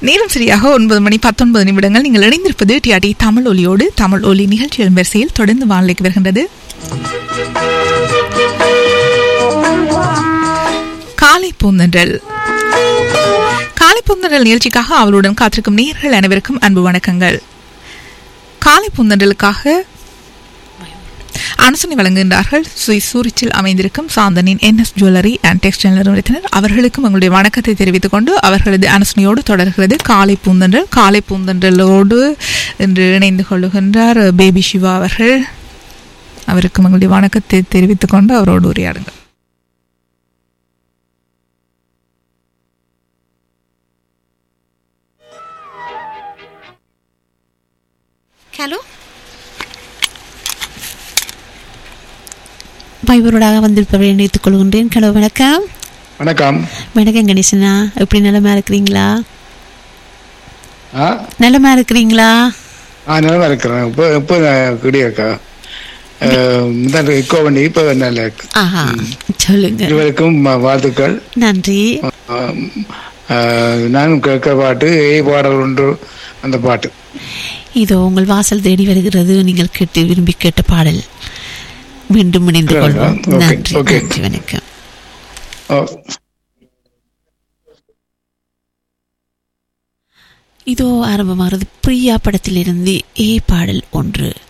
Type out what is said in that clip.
நேரம் சரியாக ஒன்பது மணி பத்தொன்பது நிமிடங்கள் நீங்கள் இணைந்திருப்பது டிஆர்டி தமிழ் ஒலியோடு தமிழ் ஒலி நிகழ்ச்சியின் வரிசையில் தொடர்ந்து வானிலைக்கு வருகின்றது காலை பூந்தன்றல் காலை பூந்தன்றல் நிகழ்ச்சிக்காக அவளுடன் காத்திருக்கும் நேர்கள் அனைவருக்கும் அன்பு வணக்கங்கள் காலை பூந்தன்றலுக்காக அனுசனை வழங்குகின்றார்கள் சுய் சூரிச்சில் அமைந்திருக்கும் சாந்தனின் என்எஸ் ஜுவல்லரி அண்ட் டெக்ஸ்டைல் நிறுவனத்தினர் அவர்களுக்கும் உங்களுடைய வணக்கத்தை தெரிவித்துக் கொண்டு அவர்களது அனுசனையோடு தொடர்கிறது காலை பூந்தன்றல் காலை பூந்தன்றலோடு இன்று இணைந்து கொள்ளுகின்றார் பேபி சிவா அவர்கள் அவருக்கும் உங்களுடைய வணக்கத்தை தெரிவித்துக் கொண்டு அவரோடு உரையாடுங்கள் ஹலோ பைபரோடாக வந்திருப்பவரை நினைத்துக் கொள்கின்றேன் ஹலோ வணக்கம் வணக்கம் வணக்கம் கணேசனா எப்படி நிலமா இருக்கிறீங்களா ஆ நிலமா இருக்கிறீங்களா ஆ நல்லா இருக்கிறேன் இப்போ இப்போ குடியிருக்கா முதல் இக்கோ பண்ணி இப்போ நல்லா இருக்கு ஆஹா சொல்லுங்க இருவருக்கும் ம- வாழ்த்துக்கள் நன்றி ஆம், ஆ, நானும் கேட்க பாட்டு ஏ பாடல் ஒன்று அந்த பாட்டு இதோ உங்கள் வாசல் தேடி வருகிறது நீங்கள் கேட்டு விரும்பி கேட்ட பாடல் மீண்டும் இணைந்து கொள்வோம் ஓகே, நன்றி ஓகே. நன்றி வணக்கம் ஓ இதோ ஆரம்பமாகிறது பிரியா படத்திலிருந்து ஏ பாடல் ஒன்று